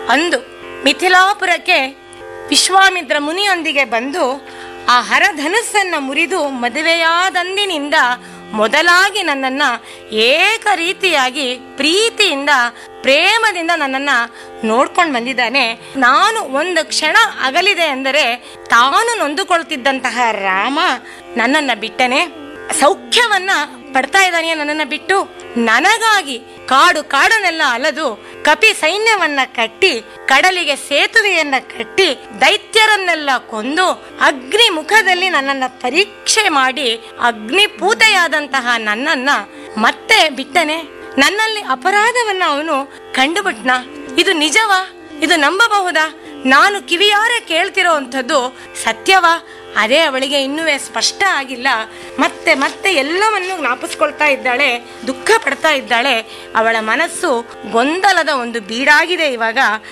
ಅಂದು ಮಿಥಿಲಾಪುರಕ್ಕೆ ವಿಶ್ವಾಮಿತ್ರ ಮುನಿಯೊಂದಿಗೆ ಬಂದು ಆ ಹರಧನಸ್ಸನ್ನ ಮುರಿದು ಮದುವೆಯಾದಂದಿನಿಂದ ಮೊದಲಾಗಿ ನನ್ನನ್ನ ಏಕ ರೀತಿಯಾಗಿ ಪ್ರೀತಿಯಿಂದ ಪ್ರೇಮದಿಂದ ನನ್ನನ್ನ ನೋಡ್ಕೊಂಡು ಬಂದಿದ್ದಾನೆ ನಾನು ಒಂದು ಕ್ಷಣ ಅಗಲಿದೆ ಎಂದರೆ ತಾನು ನೊಂದುಕೊಳ್ತಿದ್ದಂತಹ ರಾಮ ನನ್ನನ್ನ ಬಿಟ್ಟನೆ ಸೌಖ್ಯವನ್ನ ಪಡ್ತಾ ಇದ್ದಾನೆ ನನ್ನನ್ನ ಬಿಟ್ಟು ನನಗಾಗಿ ಕಾಡು ಕಾಡನ್ನೆಲ್ಲ ಅಲದು ಕಪಿ ಸೈನ್ಯವನ್ನ ಕಟ್ಟಿ ಕಡಲಿಗೆ ಸೇತುವೆಯನ್ನ ಕಟ್ಟಿ ದೈತ್ಯರನ್ನೆಲ್ಲ ಕೊಂದು ಅಗ್ನಿ ಮುಖದಲ್ಲಿ ನನ್ನನ್ನ ಪರೀಕ್ಷೆ ಮಾಡಿ ಅಗ್ನಿಪೂತೆಯಾದಂತಹ ನನ್ನನ್ನ ಮತ್ತೆ ಬಿಟ್ಟನೆ ನನ್ನಲ್ಲಿ ಅಪರಾಧವನ್ನ ಅವನು ಕಂಡುಬಿಟ್ನ ಇದು ನಿಜವಾ ಇದು ನಂಬಬಹುದಾ ನಾನು ಕಿವಿಯಾರೆ ಕೇಳ್ತಿರೋ ಅಂಥದ್ದು ಸತ್ಯವಾ ಅದೇ ಅವಳಿಗೆ ಇನ್ನೂ ಸ್ಪಷ್ಟ ಆಗಿಲ್ಲ ಮತ್ತೆ ಮತ್ತೆ ಎಲ್ಲವನ್ನು ಜ್ಞಾಪಿಸ್ಕೊಳ್ತಾ ಇದ್ದಾಳೆ ದುಃಖ ಪಡ್ತಾ ಇದ್ದಾಳೆ ಅವಳ ಮನಸ್ಸು ಗೊಂದಲದ ಒಂದು ಬೀಡಾಗಿದೆ ಇವಾಗ